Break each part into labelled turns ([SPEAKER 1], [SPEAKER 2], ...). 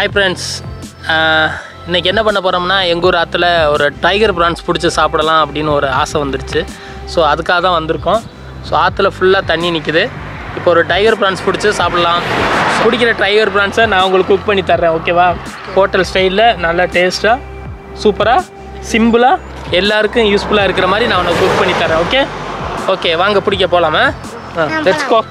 [SPEAKER 1] Hi friends இன்றைக்கி என்ன பண்ண போகிறோம்னா எங்கள் ஊர் ஆற்றுல ஒரு டைகர் ப்ரான்ஸ் பிடிச்சி சாப்பிடலாம் அப்படின்னு ஒரு ஆசை வந்துடுச்சு ஸோ அதுக்காக தான் வந்திருக்கோம் ஸோ ஆற்றுல ஃபுல்லாக தண்ணி நிற்குது இப்போ ஒரு டைகர் ப்ரான்ஸ் பிடிச்சி சாப்பிடலாம் பிடிக்கிற டைகர் ப்ரான்ஸை நான் உங்களுக்கு குக் பண்ணி தர்றேன் ஓகேவா ஹோட்டல் ஸ்டைலில் நல்லா டேஸ்ட்டாக சூப்பராக சிம்பிளாக எல்லாருக்கும் யூஸ்ஃபுல்லாக இருக்கிற மாதிரி நான் உனக்கு குக் பண்ணி தரேன் ஓகே ஓகே வாங்க பிடிக்க போகலாமா லெட்ஸ் கோ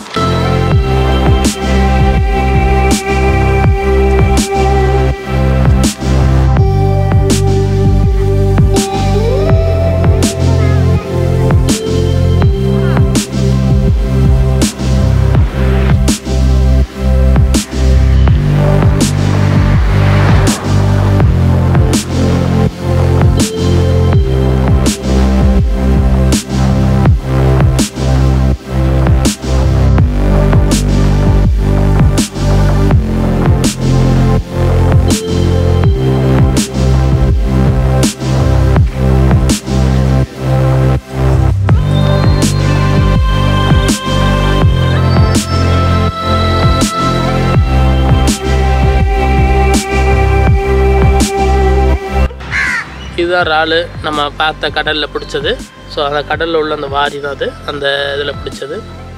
[SPEAKER 1] இதுதான் இறாலு நம்ம பார்த்த கடலில் பிடிச்சது ஸோ அந்த கடலில் உள்ள அந்த வாரி தான் அது அந்த இதில் பிடிச்சது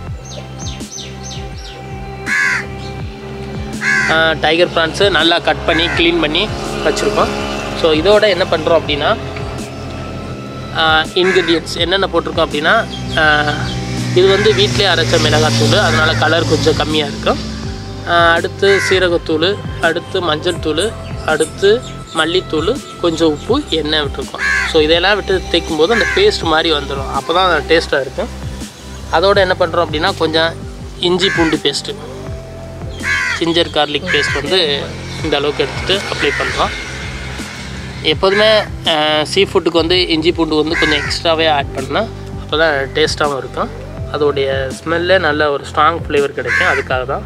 [SPEAKER 1] டைகர் ப்ரான்ஸு நல்லா கட் பண்ணி க்ளீன் பண்ணி வச்சுருக்கோம் ஸோ இதோட என்ன பண்ணுறோம் அப்படின்னா இன்க்ரீடியன்ட்ஸ் என்னென்ன போட்டிருக்கோம் அப்படின்னா ஆஹ், இது வந்து வீட்டிலே அரைச்ச மிளகாத்தூள் அதனால் கலர் கொஞ்சம் கம்மியாக இருக்கும் ஆஹ், அடுத்து சீரகத்தூள் அடுத்து மஞ்சள் தூள் அடுத்து மல்லித்தூள் கொஞ்சம் உப்பு எண்ணெய் விட்டுருக்கோம் ஸோ இதெல்லாம் விட்டு தேய்க்கும் போது அந்த பேஸ்ட் மாதிரி வந்துடும் அப்போ தான் டேஸ்ட்டாக இருக்கும் அதோட என்ன பண்ணுறோம் அப்படின்னா கொஞ்சம் இஞ்சி பூண்டு பேஸ்ட்டு ஜிஞ்சர் கார்லிக் பேஸ்ட் வந்து இந்த அளவுக்கு எடுத்துகிட்டு அப்ளை பண்ணுறோம் எப்போதுமே சீ ஃபுட்டுக்கு வந்து இஞ்சி பூண்டு வந்து கொஞ்சம் எக்ஸ்ட்ராவே ஆட் பண்ணால் அப்போ தான் டேஸ்ட்டாகவும் இருக்கும் அதோடைய ஸ்மெல்லே நல்ல ஒரு ஸ்ட்ராங் ஃப்ளேவர் கிடைக்கும் அதுக்காக தான்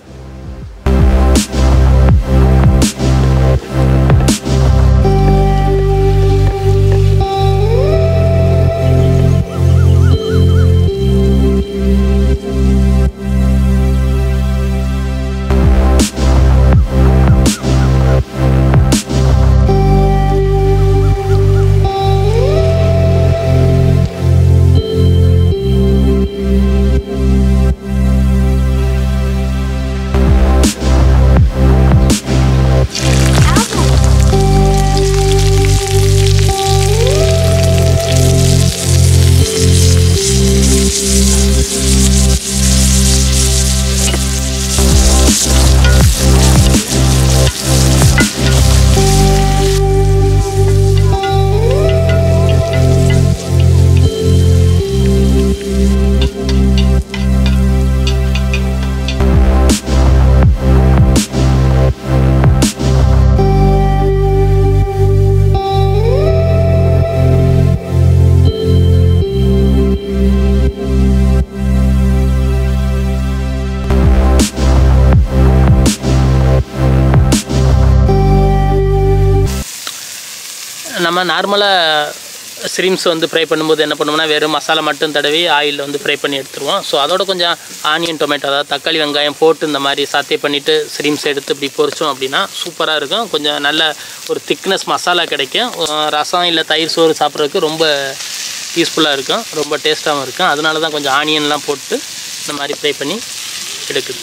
[SPEAKER 1] நம்ம நார்மலாக ஸ்ரீம்ஸ் வந்து ஃப்ரை பண்ணும்போது என்ன பண்ணுவோம்னா வெறும் மசாலா மட்டும் தடவி ஆயிலில் வந்து ஃப்ரை பண்ணி எடுத்துருவோம் ஸோ அதோட கொஞ்சம் ஆனியன் டொமேட்டோ அதாவது தக்காளி வெங்காயம் போட்டு இந்த மாதிரி சாத்தே பண்ணிவிட்டு ஸ்ரீம்ஸ் எடுத்து இப்படி பொரிச்சோம் அப்படின்னா சூப்பராக இருக்கும் கொஞ்சம் நல்ல ஒரு திக்னஸ் மசாலா கிடைக்கும் அஹ் ரசம் இல்லை தயிர் சோறு சாப்பிட்றதுக்கு ரொம்ப யூஸ்ஃபுல்லாக இருக்கும் ரொம்ப டேஸ்ட்டாகவும் இருக்கும் அதனால தான் கொஞ்சம் ஆனியன்லாம் போட்டு இந்த மாதிரி ஃப்ரை பண்ணி எடுக்குது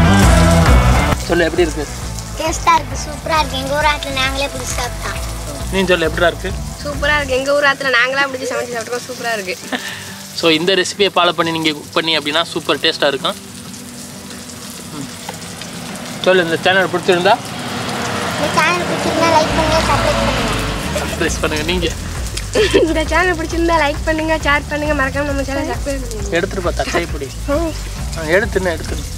[SPEAKER 1] சொல்லு எப்படி இருக்கு
[SPEAKER 2] டேஸ்ட்டாக இருக்குது சூப்பராக இருக்குது எங்கள் ஊர் ஆட்டில் நாங்களே பிடிச்சி சாப்பிட்டோம்
[SPEAKER 1] நீ சொல்லு எப்படிடா இருக்கு
[SPEAKER 2] சூப்பராக இருக்குது எங்கள் ஊர் ஆற்றுல நாங்களாம் பிடிச்சி சமைச்சு சாப்பிட்ருக்கோம் சூப்பராக இருக்குது
[SPEAKER 1] ஸோ இந்த ரெசிபியை ஃபாலோ பண்ணி நீங்கள் குக் பண்ணி அப்படின்னா சூப்பர் டேஸ்ட்டாக இருக்கும் ம். சொல்லு இந்த சேனல் பிடிச்சிருந்தா
[SPEAKER 3] இந்த சேனல் பிடிச்சிருந்தா லைக் பண்ணுங்க சப்ஸ்கிரைப் பண்ணுங்க
[SPEAKER 1] சப்ஸ்கிரைப் பண்ணுங்கள் நீங்கள்
[SPEAKER 2] இந்த சேனல் பிடிச்சிருந்தா லைக் பண்ணுங்கள் ஷேர் பண்ணுங்கள் மறக்காம நம்ம சேனல் சப்ஸ்கிரைப் பண்ணுங்க
[SPEAKER 1] எடுத்துட்டு பா தச்சை பிடி எடுத்துன்னு எடுத்துன்னு